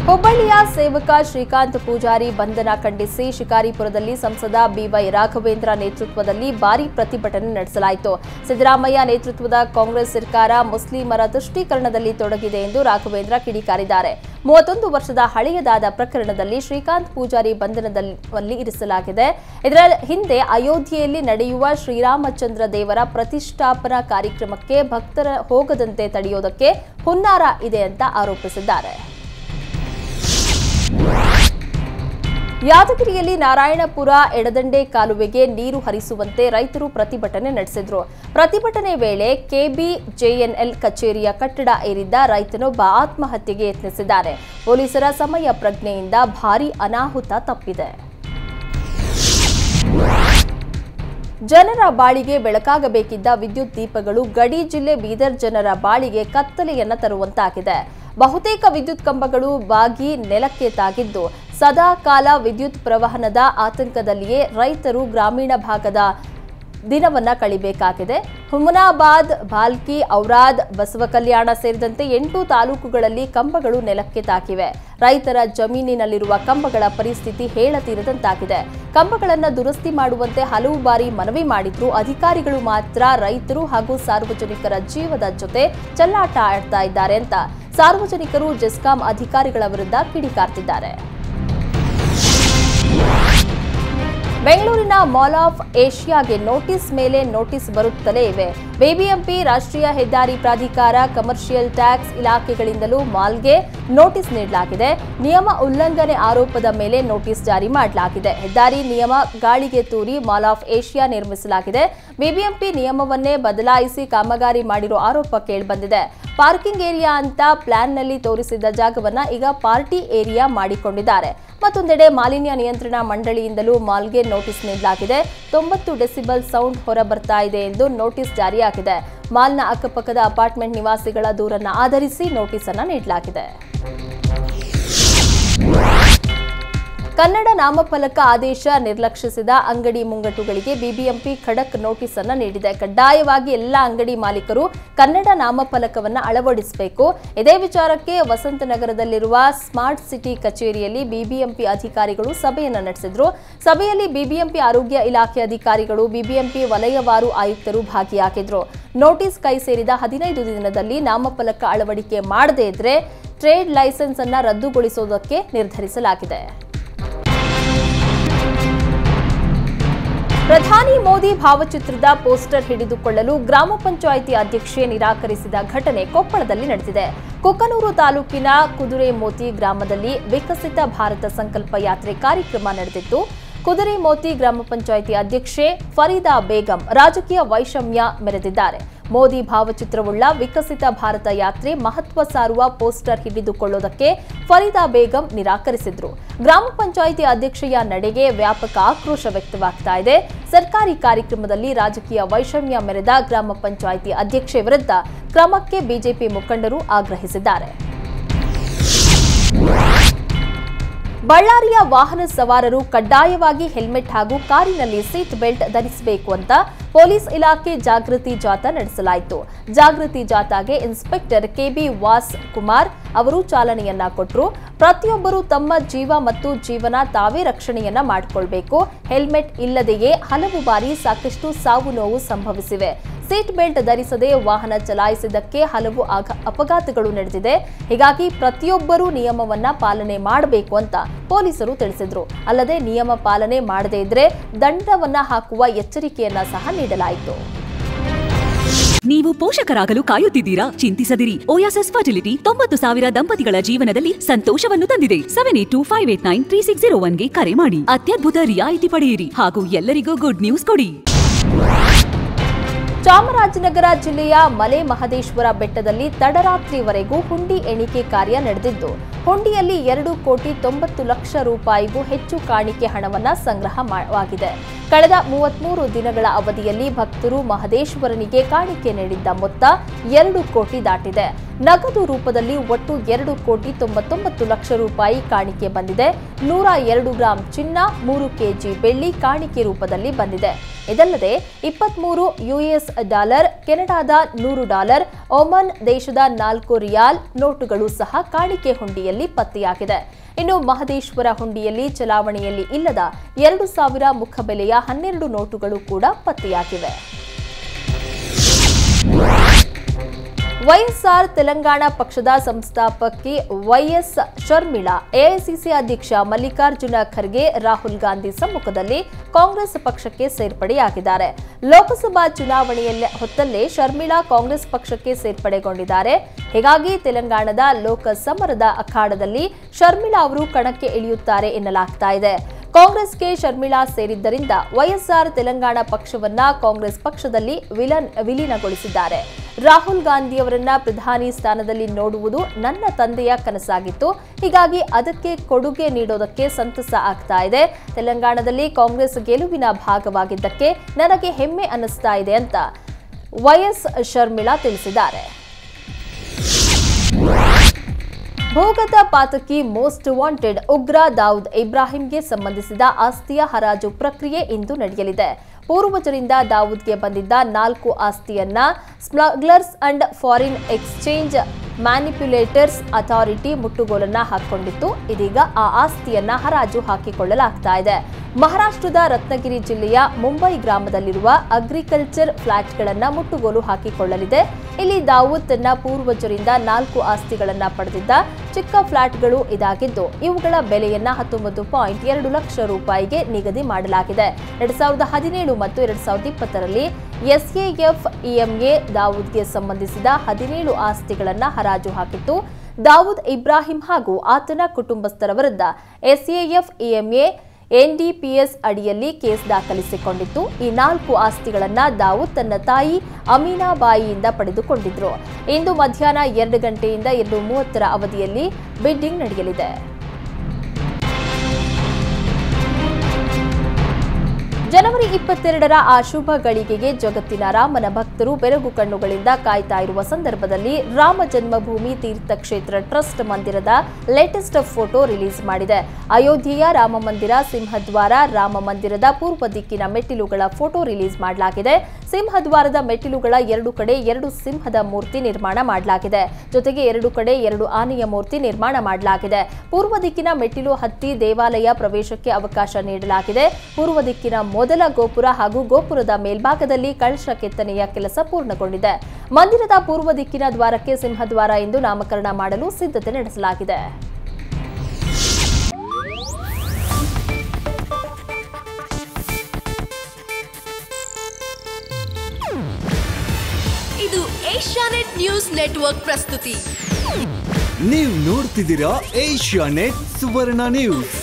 ಹುಬ್ಬಳ್ಳಿಯ ಸೇವಕ ಶ್ರೀಕಾಂತ್ ಪೂಜಾರಿ ಬಂಧನ ಖಂಡಿಸಿ ಶಿಕಾರಿಪುರದಲ್ಲಿ ಸಂಸದ ಬಿವೈ ರಾಘವೇಂದ್ರ ನೇತೃತ್ವದಲ್ಲಿ ಭಾರೀ ಪ್ರತಿಭಟನೆ ನಡೆಸಲಾಯಿತು ಸಿದ್ದರಾಮಯ್ಯ ನೇತೃತ್ವದ ಕಾಂಗ್ರೆಸ್ ಸರ್ಕಾರ ಮುಸ್ಲಿಮರ ತುಷ್ಟೀಕರಣದಲ್ಲಿ ತೊಡಗಿದೆ ಎಂದು ರಾಘವೇಂದ್ರ ಕಿಡಿಕಾರಿದ್ದಾರೆ ಮೂವತ್ತೊಂದು ವರ್ಷದ ಹಳೆಯದಾದ ಪ್ರಕರಣದಲ್ಲಿ ಶ್ರೀಕಾಂತ್ ಪೂಜಾರಿ ಬಂಧನದಲ್ಲಿ ಇರಿಸಲಾಗಿದೆ ಇದರ ಹಿಂದೆ ಅಯೋಧ್ಯೆಯಲ್ಲಿ ನಡೆಯುವ ಶ್ರೀರಾಮಚಂದ್ರ ದೇವರ ಪ್ರತಿಷ್ಠಾಪನಾ ಕಾರ್ಯಕ್ರಮಕ್ಕೆ ಭಕ್ತರ ಹೋಗದಂತೆ ತಡೆಯೋದಕ್ಕೆ ಹುನ್ನಾರ ಇದೆ ಅಂತ ಆರೋಪಿಸಿದ್ದಾರೆ ಯಾದಗಿರಿಯಲ್ಲಿ ನಾರಾಯಣಪುರ ಎಡದಂಡೆ ಕಾಲುವೆಗೆ ನೀರು ಹರಿಸುವಂತೆ ರೈತರು ಪ್ರತಿಭಟನೆ ನಡೆಸಿದ್ರು ಪ್ರತಿಭಟನೆ ವೇಳೆ ಕೆಬಿಜೆಎನ್ಎಲ್ ಕಚೇರಿಯ ಕಟ್ಟಡ ಏರಿದ್ದ ರೈತನೊಬ್ಬ ಆತ್ಮಹತ್ಯೆಗೆ ಯತ್ನಿಸಿದ್ದಾನೆ ಪೊಲೀಸರ ಸಮಯ ಪ್ರಜ್ಞೆಯಿಂದ ಭಾರೀ ಅನಾಹುತ ತಪ್ಪಿದೆ ಜನರ ಬಾಳಿಗೆ ಬೆಳಕಾಗಬೇಕಿದ್ದ ವಿದ್ಯುತ್ ದೀಪಗಳು ಗಡಿ ಜಿಲ್ಲೆ ಬೀದರ್ ಜನರ ಬಾಳಿಗೆ ಕತ್ತಲೆಯನ್ನ ತರುವಂತಾಗಿದೆ ಬಹುತೇಕ ವಿದ್ಯುತ್ ಕಂಬಗಳು ಬಾಗಿ ನೆಲಕ್ಕೆ ತಾಗಿದ್ದು ಸದಾ ಕಾಲ ವಿದ್ಯುತ್ ಪ್ರವಹನದ ಆತಂಕದಲ್ಲಿಯೇ ರೈತರು ಗ್ರಾಮೀಣ ಭಾಗದ ದಿನವನ್ನ ಕಳಿಬೇಕಾಗಿದೆ ಹುಮನಾಬಾದ್ ಭಾಲ್ಕಿ ಔರಾದ್ ಬಸವ ಕಲ್ಯಾಣ ಸೇರಿದಂತೆ ಎಂಟು ತಾಲೂಕುಗಳಲ್ಲಿ ಕಂಬಗಳು ನೆಲಕ್ಕೆ ತಾಕಿವೆ ರೈತರ ಜಮೀನಿನಲ್ಲಿರುವ ಕಂಬಗಳ ಪರಿಸ್ಥಿತಿ ಹೇಳತೀರದಂತಾಗಿದೆ ಕಂಬಗಳನ್ನು ದುರಸ್ತಿ ಮಾಡುವಂತೆ ಹಲವು ಬಾರಿ ಮನವಿ ಮಾಡಿದ್ರು ಅಧಿಕಾರಿಗಳು ಮಾತ್ರ ರೈತರು ಹಾಗೂ ಸಾರ್ವಜನಿಕರ ಜೀವದ ಜೊತೆ ಚೆಲ್ಲಾಟ ಆಡ್ತಾ ಇದ್ದಾರೆ ಅಂತ ಸಾರ್ವಜನಿಕರು ಜೆಸ್ಕಾಂ ಅಧಿಕಾರಿಗಳ ವಿರುದ್ಧ ಕಿಡಿಕಾರ್ತಿದ್ದಾರೆ ಬೆಂಗಳೂರಿನ ಮಾಲ್ ಆಫ್ ಏಷ್ಯಾಗೆ ನೋಟಿಸ್ ಮೇಲೆ ನೋಟಿಸ್ ಬರುತ್ತಲೇ ಇವೆ ಬಿಬಿಎಂಪಿ ರಾಷ್ಟ್ರೀಯ ಹೆದ್ದಾರಿ ಪ್ರಾಧಿಕಾರ ಕಮರ್ಷಿಯಲ್ ಟ್ಯಾಕ್ಸ್ ಇಲಾಖೆಗಳಿಂದಲೂ ಮಾಲ್ಗೆ ನೋಟಿಸ್ ನೀಡಲಾಗಿದೆ ನಿಯಮ ಉಲ್ಲಂಘನೆ ಆರೋಪದ ಮೇಲೆ ನೋಟಿಸ್ ಜಾರಿ ಮಾಡಲಾಗಿದೆ ಹೆದ್ದಾರಿ ನಿಯಮ ಗಾಳಿಗೆ ತೂರಿ ಮಾಲ್ ಆಫ್ ಏಷ್ಯಾ ನಿರ್ಮಿಸಲಾಗಿದೆ ಬಿಬಿಎಂಪಿ ನಿಯಮವನ್ನೇ ಬದಲಾಯಿಸಿ ಕಾಮಗಾರಿ ಮಾಡಿರೋ ಆರೋಪ ಕೇಳಿಬಂದಿದೆ ಪಾರ್ಕಿಂಗ್ ಏರಿಯಾ ಅಂತ ಪ್ಲಾನ್ನಲ್ಲಿ ತೋರಿಸಿದ್ದ ಜಾಗವನ್ನ ಈಗ ಪಾರ್ಟಿ ಏರಿಯಾ ಮಾಡಿಕೊಂಡಿದ್ದಾರೆ ಮತ್ತೊಂದೆಡೆ ಮಾಲಿನ್ಯ ನಿಯಂತ್ರಣ ಮಂಡಳಿಯಿಂದಲೂ ಮಾಲ್ಗೆ ನೋಟಿಸ್ ನೀಡಲಾಗಿದೆ ತೊಂಬತ್ತು ಡೆಸಿಬಲ್ ಸೌಂಡ್ ಹೊರ ಬರ್ತಾ ಇದೆ ಎಂದು ನೋಟಿಸ್ ಜಾರಿಯಾಗಿದೆ ಮಾಲ್ನ ಅಕ್ಕಪಕ್ಕದ ಅಪಾರ್ಟ್ಮೆಂಟ್ ನಿವಾಸಿಗಳ ದೂರನ್ನ ಆಧರಿಸಿ ನೋಟಿಸ್ ಅನ್ನ ನೀಡಲಾಗಿದೆ ಕನ್ನಡ ನಾಮಫಲಕ ಆದೇಶ ನಿರ್ಲಕ್ಷಿಸಿದ ಅಂಗಡಿ ಮುಂಗಟ್ಟುಗಳಿಗೆ ಬಿಬಿಎಂಪಿ ಖಡಕ್ ನೋಟಿಸ್ ಅನ್ನ ನೀಡಿದೆ ಕಡ್ಡಾಯವಾಗಿ ಎಲ್ಲ ಅಂಗಡಿ ಮಾಲೀಕರು ಕನ್ನಡ ನಾಮಫಲಕವನ್ನು ಅಳವಡಿಸಬೇಕು ಇದೇ ವಿಚಾರಕ್ಕೆ ವಸಂತನಗರದಲ್ಲಿರುವ ಸ್ಮಾರ್ಟ್ ಸಿಟಿ ಕಚೇರಿಯಲ್ಲಿ ಬಿಬಿಎಂಪಿ ಅಧಿಕಾರಿಗಳು ಸಭೆಯನ್ನು ನಡೆಸಿದ್ರು ಸಭೆಯಲ್ಲಿ ಬಿಬಿಎಂಪಿ ಆರೋಗ್ಯ ಇಲಾಖೆ ಅಧಿಕಾರಿಗಳು ಬಿಬಿಎಂಪಿ ವಲಯವಾರು ಆಯುಕ್ತರು ಭಾಗಿಯಾಗಿದ್ರು ನೋಟಿಸ್ ಕೈ ಸೇರಿದ ಹದಿನೈದು ದಿನದಲ್ಲಿ ನಾಮಫಲಕ ಅಳವಡಿಕೆ ಮಾಡದೇ ಇದ್ರೆ ಟ್ರೇಡ್ ಲೈಸೆನ್ಸ್ ಅನ್ನ ರದ್ದುಗೊಳಿಸುವುದಕ್ಕೆ ನಿರ್ಧರಿಸಲಾಗಿದೆ ಪ್ರಧಾನಿ ಮೋದಿ ಭಾವಚಿತ್ರದ ಪೋಸ್ಟರ್ ಹಿಡಿದುಕೊಳ್ಳಲು ಗ್ರಾಮ ಪಂಚಾಯಿತಿ ಅಧ್ಯಕ್ಷೆ ನಿರಾಕರಿಸಿದ ಘಟನೆ ಕೊಪ್ಪಳದಲ್ಲಿ ನಡೆದಿದೆ ಕುಕನೂರು ತಾಲೂಕಿನ ಕುದುರೆಮೋತಿ ಗ್ರಾಮದಲ್ಲಿ ವಿಕಸಿತ ಭಾರತ ಸಂಕಲ್ಪ ಯಾತ್ರೆ ಕಾರ್ಯಕ್ರಮ ನಡೆದಿತ್ತು ಕುದುರೆಮೋತಿ ಗ್ರಾಮ ಪಂಚಾಯಿತಿ ಅಧ್ಯಕ್ಷೆ ಫರೀದಾ ಬೇಗಂ ರಾಜಕೀಯ ವೈಷಮ್ಯ ಮೆರೆದಿದ್ದಾರೆ ಮೋದಿ ಭಾವಚಿತ್ರವುಳ್ಳ ವಿಕಸಿತ ಭಾರತ ಯಾತ್ರೆ ಮಹತ್ವ ಸಾರುವ ಪೋಸ್ಟರ್ ಹಿಡಿದುಕೊಳ್ಳುವುದಕ್ಕೆ ಫರೀದಾ ಬೇಗಂ ನಿರಾಕರಿಸಿದ್ರು ಗ್ರಾಮ ಪಂಚಾಯಿತಿ ಅಧ್ಯಕ್ಷೆಯ ನಡೆಗೆ ವ್ಯಾಪಕ ಆಕ್ರೋಶ ವ್ಯಕ್ತವಾಗ್ತಾ ಇದೆ ಸರ್ಕಾರಿ ಕಾರ್ಯಕ್ರಮದಲ್ಲಿ ರಾಜಕೀಯ ವೈಷಮ್ಯ ಮೆರೆದ ಗ್ರಾಮ ಪಂಚಾಯಿತಿ ಅಧ್ಯಕ್ಷೆ ವಿರುದ್ಧ ಕ್ರಮಕ್ಕೆ ಬಿಜೆಪಿ ಮುಖಂಡರು ಆಗ್ರಹಿಸಿದ್ದಾರೆ ಬಳ್ಳಾರಿಯ ವಾಹನ ಸವಾರರು ಕಡ್ಡಾಯವಾಗಿ ಹೆಲ್ಮೆಟ್ ಹಾಗೂ ಕಾರಿನಲ್ಲಿ ಸೀಟ್ ಬೆಲ್ಟ್ ಧರಿಸಬೇಕು ಅಂತ ಪೊಲೀಸ್ ಇಲಾಖೆ ಜಾಗೃತಿ ಜಾಥಾ ನಡೆಸಲಾಯಿತು ಜಾಗೃತಿ ಜಾಥಾಗೆ ಇನ್ಸ್ಪೆಕ್ಟರ್ ಕೆಬಿ ವಾಸ್ ಕುಮಾರ್ ಅವರು ಚಾಲನೆಯನ್ನ ಕೊಟ್ಟರು ಪ್ರತಿಯೊಬ್ಬರು ತಮ್ಮ ಜೀವ ಮತ್ತು ಜೀವನ ತಾವೇ ರಕ್ಷಣೆಯನ್ನ ಮಾಡಿಕೊಳ್ಬೇಕು ಹೆಲ್ಮೆಟ್ ಇಲ್ಲದೆಯೇ ಹಲವು ಬಾರಿ ಸಾಕಷ್ಟು ಸಾವು ನೋವು ಸಂಭವಿಸಿವೆ ಸೀಟ್ ಬೆಲ್ಟ್ ಧರಿಸದೆ ವಾಹನ ಚಲಾಯಿಸಿದ್ದಕ್ಕೆ ಹಲವು ಆಘ- ಅಪಘಾತಗಳು ನಡೆದಿದೆ ಹೀಗಾಗಿ ಪ್ರತಿಯೊಬ್ಬರೂ ನಿಯಮವನ್ನ ಪಾಲನೆ ಮಾಡಬೇಕು ಅಂತ ಪೊಲೀಸರು ತಿಳಿಸಿದ್ರು ಅಲ್ಲದೆ ನಿಯಮ ಪಾಲನೆ ಮಾಡದೇ ಇದ್ರೆ ದಂಡವನ್ನ ಹಾಕುವ ಎಚ್ಚರಿಕೆಯನ್ನ ಸಹ ನೀಡಲಾಯಿತು ನೀವು ಪೋಷಕರಾಗಲು ಕಾಯುತ್ತಿದ್ದೀರಾ ಚಿಂತಿಸದಿರಿ ಓಯಾಸಸ್ ಫರ್ಟಿಲಿಟಿ ತೊಂಬತ್ತು ಸಾವಿರ ದಂಪತಿಗಳ ಜೀವನದಲ್ಲಿ ಸಂತೋಷವನ್ನು ತಂದಿದೆ seven eight two five eight nine three six zero ಒನ್ಗೆ ಕರೆ ಮಾಡಿ ಅತ್ಯದ್ಭುತ ರಿಯಾಯಿತಿ ಪಡೆಯಿರಿ ಹಾಗೂ ಎಲ್ಲರಿಗೂ ಗುಡ್ ನ್ಯೂಸ್ ಕೊಡಿ ಚಾಮರಾಜನಗರ ಜಿಲ್ಲೆಯ ಮಲೆ ಮಹದೇಶ್ವರ ಬೆಟ್ಟದಲ್ಲಿ ತಡರಾತ್ರಿವರೆಗೂ ಹುಂಡಿ ಎಣಿಕೆ ಕಾರ್ಯ ನಡೆದಿದ್ದು ಹುಂಡಿಯಲ್ಲಿ ಎರಡು ಕೋಟಿ ತೊಂಬತ್ತು ಲಕ್ಷ ರೂಪಾಯಿಗೂ ಹೆಚ್ಚು ಕಾಣಿಕೆ ಹಣವನ್ನ ಸಂಗ್ರಹ ಮಾಡಲಾಗಿದೆ ಕಳೆದ ಮೂವತ್ಮೂರು ದಿನಗಳ ಅವಧಿಯಲ್ಲಿ ಭಕ್ತರು ಮಹದೇಶ್ವರನಿಗೆ ಕಾಣಿಕೆ ನೀಡಿದ್ದ ಮೊತ್ತ ಎರಡು ಕೋಟಿ ದಾಟಿದೆ ನಗದು ರೂಪದಲ್ಲಿ ಒಟ್ಟು ಎರಡು ಕೋಟಿ ತೊಂಬತ್ತೊಂಬತ್ತು ಲಕ್ಷ ರೂಪಾಯಿ ಕಾಣಿಕೆ ಬಂದಿದೆ ನೂರ ಎರಡು ಗ್ರಾಂ ಚಿನ್ನ ಮೂರು ಕೆಜಿ ಬೆಳ್ಳಿ ಕಾಣಿಕೆ ರೂಪದಲ್ಲಿ ಬಂದಿದೆ ಇದಲ್ಲದೆ ಇಪ್ಪತ್ಮೂರು ಯುಎಸ್ ಡಾಲರ್ ಕೆನಡಾದ ನೂರು ಡಾಲರ್ ಒಮನ್ ದೇಶದ ನಾಲ್ಕು ರಿಯಾಲ್ ನೋಟುಗಳು ಸಹ ಕಾಣಿಕೆ ಹುಂಡಿಯಲ್ಲಿ ಪತ್ತೆಯಾಗಿದೆ ಇನ್ನು ಮಹದೇಶ್ವರ ಹುಂಡಿಯಲ್ಲಿ ಚಲಾವಣೆಯಲ್ಲಿ ಇಲ್ಲದ ಎರಡು ಸಾವಿರ ಮುಖಬೆಲೆಯ ಹನ್ನೆರಡು ನೋಟುಗಳು ಕೂಡ ಪತ್ತೆಯಾಗಿವೆ ವೈಎಸ್ಆರ್ ತೆಲಂಗಾಣ ಪಕ್ಷದ ಸಂಸ್ಥಾಪಕಿ ವೈಎಸ್ ಶರ್ಮಿಳಾ ಎಐಸಿಸಿ ಅಧ್ಯಕ್ಷ ಮಲ್ಲಿಕಾರ್ಜುನ ಖರ್ಗೆ ರಾಹುಲ್ ಗಾಂಧಿ ಸಮ್ಮುಖದಲ್ಲಿ ಕಾಂಗ್ರೆಸ್ ಪಕ್ಷಕ್ಕೆ ಸೇರ್ಪಡೆಯಾಗಿದ್ದಾರೆ ಲೋಕಸಭಾ ಚುನಾವಣೆಯಲ್ಲಿ ಹೊತ್ತಲ್ಲೇ ಶರ್ಮಿಳಾ ಕಾಂಗ್ರೆಸ್ ಪಕ್ಷಕ್ಕೆ ಸೇರ್ಪಡೆಗೊಂಡಿದ್ದಾರೆ ಹೀಗಾಗಿ ತೆಲಂಗಾಣದ ಲೋಕ ಸಮರದ ಅಖಾಡದಲ್ಲಿ ಶರ್ಮಿಳಾ ಅವರು ಕಣಕ್ಕೆ ಇಳಿಯುತ್ತಾರೆ ಎನ್ನಲಾಗ್ತಾ ಇದೆ ಕಾಂಗ್ರೆಸ್ಗೆ ಶರ್ಮಿಳಾ ಸೇರಿದ್ದರಿಂದ ವೈಎಸ್ಆರ್ ತೆಲಂಗಾಣ ಪಕ್ಷವನ್ನ ಕಾಂಗ್ರೆಸ್ ಪಕ್ಷದಲ್ಲಿ ವಿಲನ್ ವಿಲೀನಗೊಳಿಸಿದ್ದಾರೆ ರಾಹುಲ್ ಗಾಂಧಿ ಅವರನ್ನ ಪ್ರಧಾನಿ ಸ್ಥಾನದಲ್ಲಿ ನೋಡುವುದು ನನ್ನ ತಂದೆಯ ಕನಸಾಗಿತ್ತು ಹೀಗಾಗಿ ಅದಕ್ಕೆ ಕೊಡುಗೆ ನೀಡೋದಕ್ಕೆ ಸಂತಸ ಆಗ್ತಾ ಇದೆ ತೆಲಂಗಾಣದಲ್ಲಿ ಕಾಂಗ್ರೆಸ್ ಗೆಲುವಿನ ಭಾಗವಾಗಿದ್ದಕ್ಕೆ ನನಗೆ ಹೆಮ್ಮೆ ಅನ್ನಿಸ್ತಾ ಇದೆ ಅಂತ ವೈಎಸ್ ಶರ್ಮಿಳಾ ತಿಳಿಸಿದ್ದಾರೆ ಭೂಗತ ಪಾತಕಿ ಮೋಸ್ಟ್ ವಾಂಟೆಡ್ ಉಗ್ರ ದಾವೂದ್ ಇಬ್ರಾಹಿಂಗೆ ಸಂಬಂಧಿಸಿದ ಆಸ್ತಿಯ ಹರಾಜು ಪ್ರಕ್ರಿಯೆ ಇಂದು ನಡೆಯಲಿದೆ ಪೂರ್ವಜರಿಂದ ದಾವೂದ್ಗೆ ಬಂದಿದ್ದ ನಾಲ್ಕು ಆಸ್ತಿಯನ್ನ smugglers and foreign exchange manipulators authority ಮುಟ್ಟುಗೋಲನ್ನ ಹಾಕೊಂಡಿತ್ತು ಇದೀಗ ಆ ಆಸ್ತಿಯನ್ನ ಹರಾಜು ಹಾಕಿಕೊಳ್ಳಲಾಗ್ತಾ ಇದೆ ಮಹಾರಾಷ್ಟ್ರದ ರತ್ನಗಿರಿ ಜಿಲ್ಲೆಯ ಮುಂಬೈ ಗ್ರಾಮದಲ್ಲಿರುವ ಅಗ್ರಿಕಲ್ಚರ್ ಫ್ಲಾಟ್ಗಳನ್ನ ಮುಟ್ಟುಗೋಲು ಹಾಕಿಕೊಳ್ಳಲಿದೆ ಇಲ್ಲಿ ದಾವೂದ್ ತನ್ನ ಪೂರ್ವಜರಿಂದ ನಾಲ್ಕು ಆಸ್ತಿಗಳನ್ನ ಪಡೆದಿದ್ದ ಚಿಕ್ಕ ಫ್ಲಾಟ್ಗಳು ಇದಾಗಿದ್ದು ಇವುಗಳ ಬೆಲೆಯನ್ನ ಹತ್ತೊಂಬತ್ತು ಪಾಯಿಂಟ್ ಎರಡು ಲಕ್ಷ ರೂಪಾಯಿಗೆ ನಿಗದಿ ಮಾಡಲಾಗಿದೆ ಎರಡ್ ಸಾವಿರದ ಹದಿನೇಳು ಮತ್ತು ಎರಡ್ ಸಾವಿರದ ಇಪ್ಪತ್ತರಲ್ಲಿ ಎಸ್ಎಎಫ್ ಇಎಂಎ ದಾವೂದ್ಗೆ ಸಂಬಂಧಿಸಿದ ಹದಿನೇಳು ಆಸ್ತಿಗಳನ್ನ ಹರಾಜು ಹಾಕಿತ್ತು ದಾವೂದ್ ಇಬ್ರಾಹಿಂ ಹಾಗೂ ಆತನ ಕುಟುಂಬಸ್ಥರ ವಿರುದ್ಧ ಎಸ್ಎಎಫ್ ಇಎಂಎ ಎನ್ಡಿಪಿಎಸ್ ಅಡಿಯಲ್ಲಿ ಕೇಸ್ ದಾಖಲಿಸಿಕೊಂಡಿತ್ತು ಈ ನಾಲ್ಕು ಆಸ್ತಿಗಳನ್ನ ದಾವೂದ್ ತನ್ನ ತಾಯಿ ಅಮೀನಾಬಾಯಿಯಿಂದ ಪಡೆದುಕೊಂಡಿದ್ರು ಇಂದು ಮಧ್ಯಾಹ್ನ ಎರಡು ಗಂಟೆಯಿಂದ ಎರಡು ಮೂವತ್ತರ ಅವಧಿಯಲ್ಲಿ ಬಿಡ್ಡಿಂಗ್ ನಡೆಯಲಿದೆ ಜನವರಿ ಇಪ್ಪತ್ತೆರಡರ ಆ ಶುಭ ಗಳಿಗೆಗೆ ಜಗತ್ತಿನ ರಾಮನ ಭಕ್ತರು ಬೆರಗು ಕಣ್ಣುಗಳಿಂದ ಕಾಯ್ತಾ ಇರುವ ಸಂದರ್ಭದಲ್ಲಿ ರಾಮ ಜನ್ಮಭೂಮಿ ತೀರ್ಥಕ್ಷೇತ್ರ ಟ್ರಸ್ಟ್ ಮಂದಿರದ ಲೇಟೆಸ್ಟ್ ಫೋಟೋ ರಿಲೀಸ್ ಮಾಡಿದೆ ಅಯೋಧ್ಯೆಯ ರಾಮ ಮಂದಿರ ಸಿಂಹದ್ವಾರ ರಾಮ ಮಂದಿರದ ಪೂರ್ವ ದಿಕ್ಕಿನ ಮೆಟ್ಟಿಲುಗಳ ಫೋಟೋ ರಿಲೀಸ್ ಮಾಡಲಾಗಿದೆ ಸಿಂಹದ್ವಾರದ ಮೆಟ್ಟಿಲುಗಳ ಎರಡು ಕಡೆ ಎರಡು ಸಿಂಹದ ಮೂರ್ತಿ ನಿರ್ಮಾಣ ಮಾಡಲಾಗಿದೆ ಜೊತೆಗೆ ಎರಡು ಕಡೆ ಎರಡು ಆನೆಯ ಮೂರ್ತಿ ನಿರ್ಮಾಣ ಮಾಡಲಾಗಿದೆ ಪೂರ್ವ ದಿಕ್ಕಿನ ಮೆಟ್ಟಿಲು ಹತ್ತಿ ದೇವಾಲಯ ಪ್ರವೇಶಕ್ಕೆ ಅವಕಾಶ ನೀಡಲಾಗಿದೆ ಪೂರ್ವ ದಿಕ್ಕಿನ ಮೊದಲ ಗೋಪುರ ಹಾಗೂ ಗೋಪುರದ ಮೇಲ್ಭಾಗದಲ್ಲಿ ಕಳಶ ಕೆತ್ತನೆಯ ಕೆಲಸ ಪೂರ್ಣಗೊಂಡಿದೆ ಮಂದಿರದ ಪೂರ್ವ ದಿಕ್ಕಿನ ದ್ವಾರಕ್ಕೆ ಸಿಂಹದ್ವಾರ ಎಂದು ನಾಮಕರಣ ಮಾಡಲು ಸಿದ್ಧತೆ ನಡೆಸಲಾಗಿದೆ ಇದು ಏಷ್ಯಾನೆಟ್ ನ್ಯೂಸ್ ನೆಟ್ವರ್ಕ್ ಪ್ರಸ್ತುತಿ ನೀವು ನೋಡ್ತಿದ್ದೀರಾ ಏಷ್ಯಾ ನೆಟ್ ಸುವರ್ಣ ನ್ಯೂಸ್